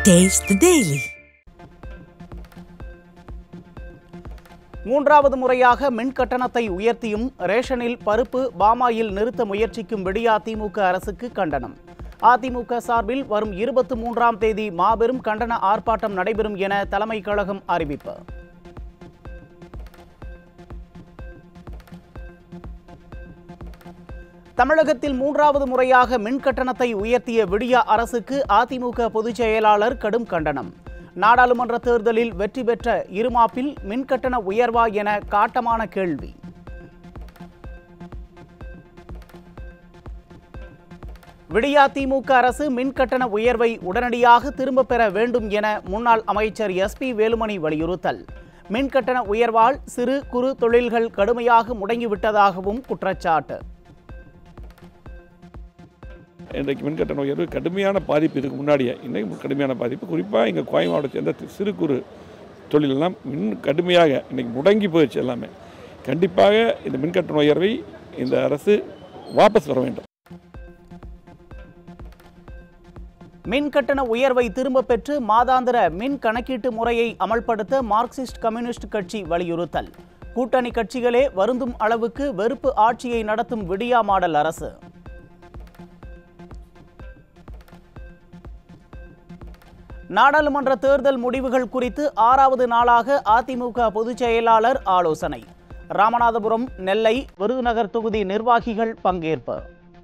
Taste the Daily. மூன்றாவது முறையாக மின் கட்டணத்தை உயர்த்தியும் ரேஷனில் பருப்பு பாமாயில் நிறுத்த முயற்சிக்கும் விடியா திமுக அரசுக்கு கண்டனம் அதிமுக சார்பில் வரும் இருபத்தி மூன்றாம் தேதி மாபெரும் கண்டன ஆர்ப்பாட்டம் நடைபெறும் என தலைமை கழகம் அறிவிப்பு தமிழகத்தில் மூன்றாவது முறையாக மின் கட்டணத்தை உயர்த்திய விடியா அரசுக்கு அதிமுக பொதுச் செயலாளர் கடும் கண்டனம் நாடாளுமன்ற தேர்தலில் வெற்றி பெற்ற இருமாப்பில் மின் கட்டண உயர்வா என காட்டமான கேள்வி விடியா திமுக அரசு மின் கட்டண உயர்வை உடனடியாக திரும்பப் பெற வேண்டும் என முன்னாள் அமைச்சர் எஸ்பி வேலுமணி வலியுறுத்தல் மின் கட்டண உயர்வால் சிறு குறு தொழில்கள் கடுமையாக முடங்கிவிட்டதாகவும் குற்றச்சாட்டு இன்றைக்கு மின்கட்டண உயர்வு கடுமையான பாதிப்பு இதுக்கு முன்னாடியே இன்னைக்கு கடுமையான பாதிப்பு குறிப்பாக எங்கள் கோயம் மாவட்டத்தை சேர்ந்த தி- சிறு குறு தொழிலெல்லாம் மின் கடுமையாக இன்னைக்கு முடங்கி போயிடுச்சு எல்லாமே கண்டிப்பாக இந்த மின்கட்டண உயர்வை இந்த அரசு வாபஸ் வர வேண்டும் மின் கட்டண உயர்வை திரும்பப் பெற்று மாதாந்திர மின் கணக்கீட்டு முறையை அமல்படுத்த மார்க்சிஸ்ட் கம்யூனிஸ்ட் கட்சி வலியுறுத்தல் கூட்டணி கட்சிகளே வருந்தும் அளவுக்கு வெறுப்பு ஆட்சியை நடத்தும் விடியா மாடல் அரசு நாடாளுமன்ற தேர்தல் முடிவுகள் குறித்து ஆறாவது நாளாக அதிமுக பொதுச் செயலாளர் ஆலோசனை ராமநாதபுரம் நெல்லை விருதுநகர் தொகுதி நிர்வாகிகள் பங்கேற்பு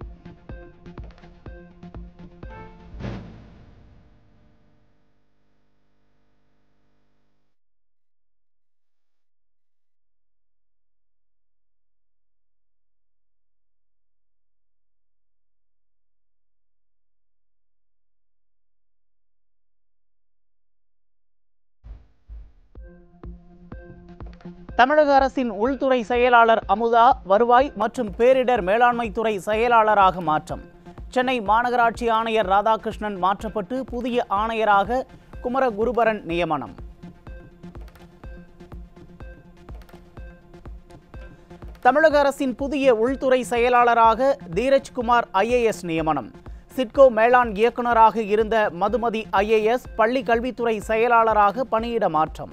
தமிழக அரசின் உள்துறை செயலாளர் அமுதா வருவாய் மற்றும் பேரிடர் மேலாண்மை துறை செயலாளராக மாற்றம் சென்னை மாநகராட்சி ஆணையர் ராதாகிருஷ்ணன் மாற்றப்பட்டு புதிய ஆணையராக குமரகுருபரன் நியமனம் தமிழக அரசின் புதிய உள்துறை செயலாளராக தீரஜ்குமார் ஐஏஎஸ் நியமனம் சிட்கோ மேலாண் இயக்குநராக இருந்த மதுமதி ஐஏஎஸ் பள்ளி கல்வித்துறை செயலாளராக பணியிட மாற்றம்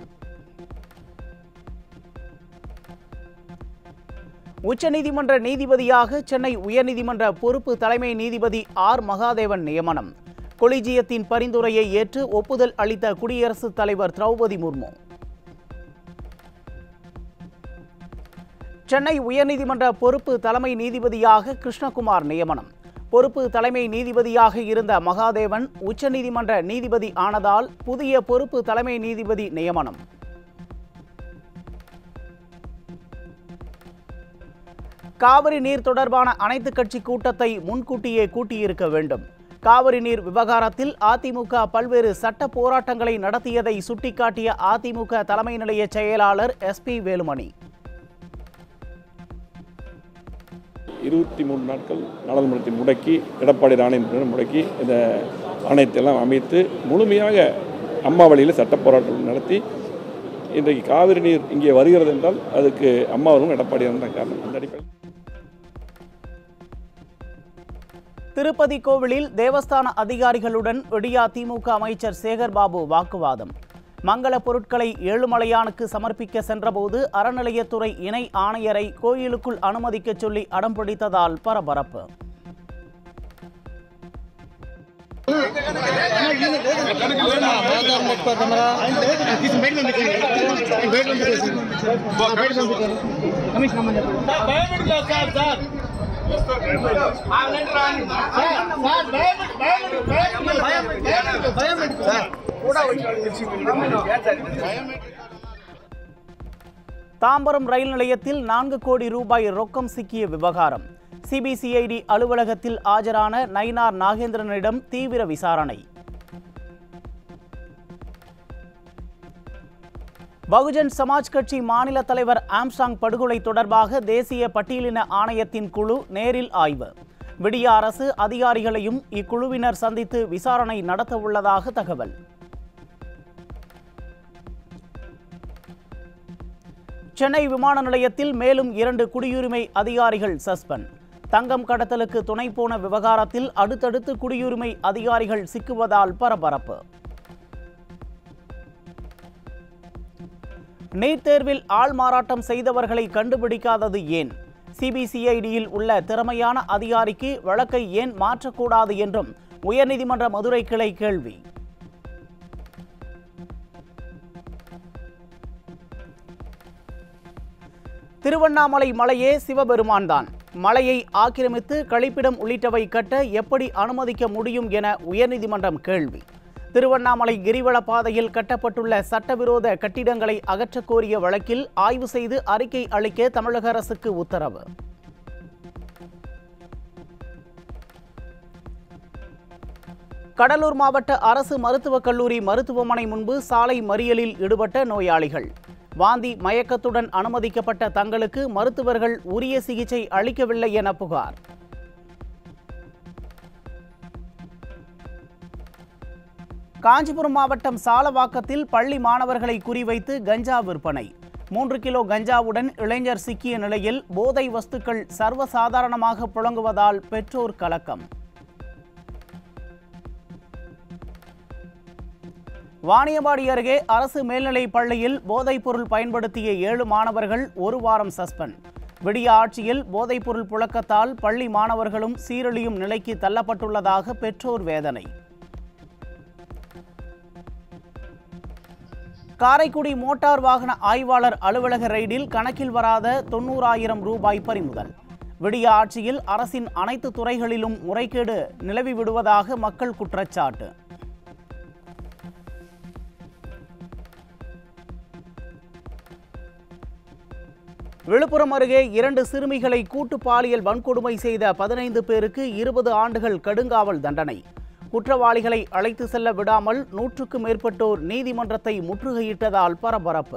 உச்சநீதிமன்ற நீதிபதியாக சென்னை உயர்நீதிமன்ற பொறுப்பு தலைமை நீதிபதி ஆர் மகாதேவன் நியமனம் கொலிஜியத்தின் பரிந்துரையை ஏற்று ஒப்புதல் அளித்த குடியரசுத் தலைவர் திரௌபதி முர்மு சென்னை உயர்நீதிமன்ற பொறுப்பு தலைமை நீதிபதியாக கிருஷ்ணகுமார் நியமனம் பொறுப்பு தலைமை நீதிபதியாக இருந்த மகாதேவன் உச்சநீதிமன்ற நீதிபதி ஆனதால் புதிய பொறுப்பு தலைமை நீதிபதி நியமனம் காவிரி நீர் தொடர்பான அனைத்து கட்சி கூட்டத்தை முன்கூட்டியே கூட்டியிருக்க வேண்டும் காவிரி நீர் விவகாரத்தில் அதிமுக பல்வேறு சட்ட போராட்டங்களை நடத்தியதை சுட்டிக்காட்டிய அதிமுக தலைமை நிலைய செயலாளர் எஸ்பி வேலுமணி இருபத்தி மூணு நாட்கள் நாடாளுமன்றத்தை முடக்கி எடப்பாடி ஆணையத்தினர் முடக்கி இந்த ஆணையத்தை எல்லாம் அமைத்து முழுமையாக அம்மா வழியில் சட்ட போராட்டம் நடத்தி இன்றைக்கு காவிரி நீர் இங்கே வருகிறது என்றால் அதுக்கு அம்மாவும் எடப்பாடியாரும் தான் காரணம் அந்த அடிப்படையில் திருப்பதி கோவிலில் தேவஸ்தான அதிகாரிகளுடன் விடியா திமுக அமைச்சர் சேகர் பாபு வாக்குவாதம் மங்கள பொருட்களை ஏழுமலையானுக்கு சமர்ப்பிக்க சென்றபோது அறநிலையத்துறை இணை ஆணையரை கோயிலுக்குள் அனுமதிக்கச் சொல்லி அடம்பிடித்ததால் பரபரப்பு தாம்பரம் ரயில் நிலையத்தில் நான்கு கோடி ரூபாய் ரொக்கம் சிக்கிய விவகாரம் சிபிசிஐடி அலுவலகத்தில் ஆஜரான நயினார் நாகேந்திரனிடம் தீவிர விசாரணை பகுஜன் சமாஜ் கட்சி மாநில தலைவர் ஆம்ஸ்டாங் படுகொலை தொடர்பாக தேசிய பட்டியலின ஆணையத்தின் குழு நேரில் ஆய்வு விடிய அரசு அதிகாரிகளையும் இக்குழுவினர் சந்தித்து விசாரணை நடத்த உள்ளதாக தகவல் சென்னை விமான நிலையத்தில் மேலும் இரண்டு குடியுரிமை அதிகாரிகள் சஸ்பெண்ட் தங்கம் கடத்தலுக்கு துணை போன விவகாரத்தில் அடுத்தடுத்து குடியுரிமை அதிகாரிகள் சிக்குவதால் பரபரப்பு நீட் தேர்வில் ஆள் மாறாட்டம் செய்தவர்களை கண்டுபிடிக்காதது ஏன் சிபிசிஐடியில் உள்ள திறமையான அதிகாரிக்கு வழக்கை ஏன் மாற்றக்கூடாது என்றும் உயர்நீதிமன்ற மதுரை கிளை கேள்வி திருவண்ணாமலை மலையே சிவபெருமான் தான் மலையை ஆக்கிரமித்து கழிப்பிடம் உள்ளிட்டவை கட்ட எப்படி அனுமதிக்க முடியும் என உயர்நீதிமன்றம் கேள்வி திருவண்ணாமலை கிரிவல பாதையில் கட்டப்பட்டுள்ள சட்டவிரோத கட்டிடங்களை அகற்றக் கோரிய வழக்கில் ஆய்வு செய்து அறிக்கை அளிக்க தமிழக அரசுக்கு உத்தரவு கடலூர் மாவட்ட அரசு மருத்துவக் கல்லூரி மருத்துவமனை முன்பு சாலை மறியலில் ஈடுபட்ட நோயாளிகள் வாந்தி மயக்கத்துடன் அனுமதிக்கப்பட்ட தங்களுக்கு மருத்துவர்கள் உரிய சிகிச்சை அளிக்கவில்லை என புகார் காஞ்சிபுரம் மாவட்டம் சாலவாக்கத்தில் பள்ளி மாணவர்களை குறிவைத்து கஞ்சா விற்பனை மூன்று கிலோ கஞ்சாவுடன் இளைஞர் சிக்கிய நிலையில் போதை வஸ்துக்கள் சர்வசாதாரணமாக புழங்குவதால் பெற்றோர் கலக்கம் வாணியம்பாடி அருகே அரசு மேல்நிலைப் பள்ளியில் போதைப்பொருள் பயன்படுத்திய ஏழு மாணவர்கள் ஒரு வாரம் சஸ்பெண்ட் விடிய ஆட்சியில் போதைப்பொருள் புழக்கத்தால் பள்ளி மாணவர்களும் சீரழியும் நிலைக்கு தள்ளப்பட்டுள்ளதாக பெற்றோர் வேதனை காரைக்குடி மோட்டார் வாகன ஆய்வாளர் அலுவலக ரெய்டில் கணக்கில் வராத தொண்ணூறாயிரம் ரூபாய் பறிமுதல் விடிய ஆட்சியில் அரசின் அனைத்து துறைகளிலும் முறைகேடு நிலவி விடுவதாக மக்கள் குற்றச்சாட்டு விழுப்புரம் அருகே இரண்டு சிறுமிகளை கூட்டு பாலியல் வன்கொடுமை செய்த பதினைந்து பேருக்கு இருபது ஆண்டுகள் கடுங்காவல் தண்டனை குற்றவாளிகளை அழைத்து செல்ல விடாமல் நூற்றுக்கும் மேற்பட்டோர் நீதிமன்றத்தை முற்றுகையிட்டதால் பரபரப்பு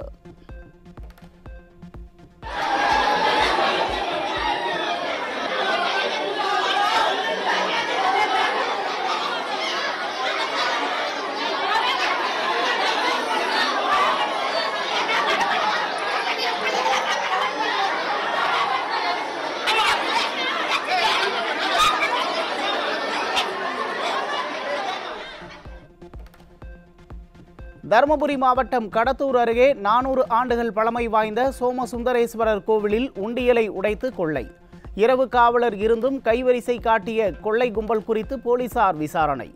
தருமபுரி மாவட்டம் கடத்தூர் அருகே நானூறு ஆண்டுகள் பழமை வாய்ந்த சோமசுந்தரேஸ்வரர் கோவிலில் உண்டியலை உடைத்து கொள்ளை இரவு காவலர் இருந்தும் கைவரிசை காட்டிய கொள்ளை கும்பல் குறித்து போலீசார் விசாரணை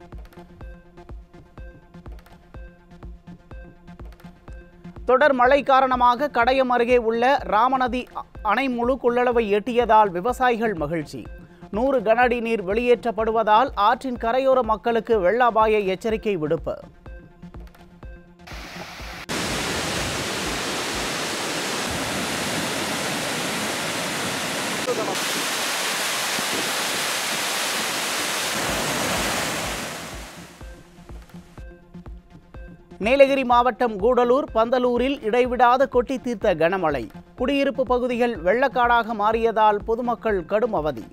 தொடர் மழை காரணமாக கடையம் அருகே உள்ள ராமநதி அ- அணை முழு கொள்ளளவை எட்டியதால் விவசாயிகள் மகிழ்ச்சி நூறு கனஅடி நீர் வெளியேற்றப்படுவதால் ஆற்றின் கரையோர மக்களுக்கு வெள்ள அபாய எச்சரிக்கை விடுப்பு நீலகிரி மாவட்டம் கூடலூர் பந்தலூரில் இடைவிடாத கொட்டி தீர்த்த கனமழை குடியிருப்பு பகுதிகள் வெள்ளக்காடாக மாறியதால் பொதுமக்கள் கடும் அவதி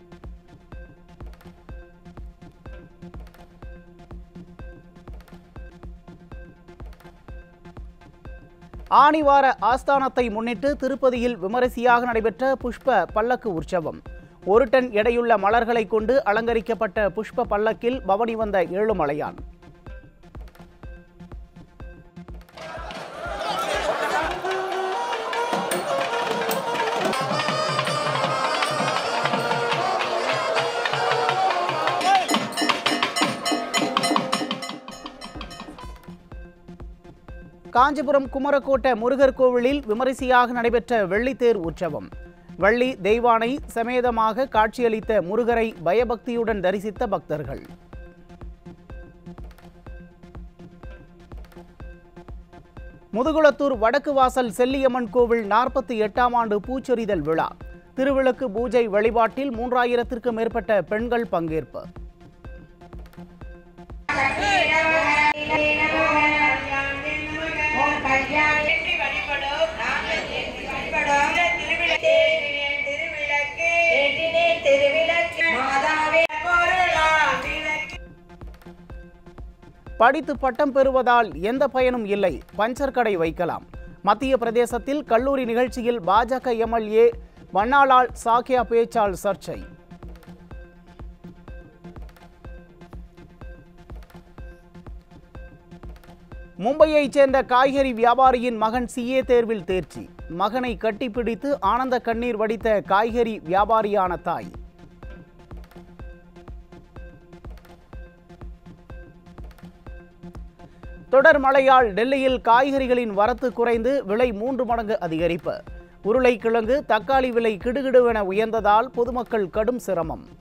ஆணிவார ஆஸ்தானத்தை முன்னிட்டு திருப்பதியில் விமரிசையாக நடைபெற்ற புஷ்ப பல்லக்கு உற்சவம் ஒரு டன் எடையுள்ள மலர்களை கொண்டு அலங்கரிக்கப்பட்ட புஷ்ப பல்லக்கில் பவனி வந்த ஏழுமலையான் காஞ்சிபுரம் குமரக்கோட்டை முருகர் கோவிலில் விமரிசையாக நடைபெற்ற வெள்ளித்தேர் உற்சவம் வள்ளி தெய்வானை சமேதமாக காட்சியளித்த முருகரை பயபக்தியுடன் தரிசித்த பக்தர்கள் முதுகுளத்தூர் வடக்கு வாசல் செல்லியம்மன் கோவில் நாற்பத்தி எட்டாம் ஆண்டு பூச்சொரிதல் விழா திருவிளக்கு பூஜை வழிபாட்டில் மூன்றாயிரத்திற்கும் மேற்பட்ட பெண்கள் பங்கேற்பு படித்து பட்டம் பெறுவதால் எந்த பயனும் இல்லை பஞ்சர் கடை வைக்கலாம் மத்திய பிரதேசத்தில் கல்லூரி நிகழ்ச்சியில் பாஜக எம்எல்ஏ மன்னாலால் சாக்கியா பேச்சால் சர்ச்சை மும்பையைச் சேர்ந்த காய்கறி வியாபாரியின் மகன் சிஏ தேர்வில் தேர்ச்சி மகனை கட்டிப்பிடித்து ஆனந்த கண்ணீர் வடித்த காய்கறி வியாபாரியான தாய் தொடர் மழையால் டெல்லியில் காய்கறிகளின் வரத்து குறைந்து விலை மூன்று மடங்கு அதிகரிப்பு உருளைக்கிழங்கு தக்காளி விலை கிடுகிடுவென உயர்ந்ததால் பொதுமக்கள் கடும் சிரமம்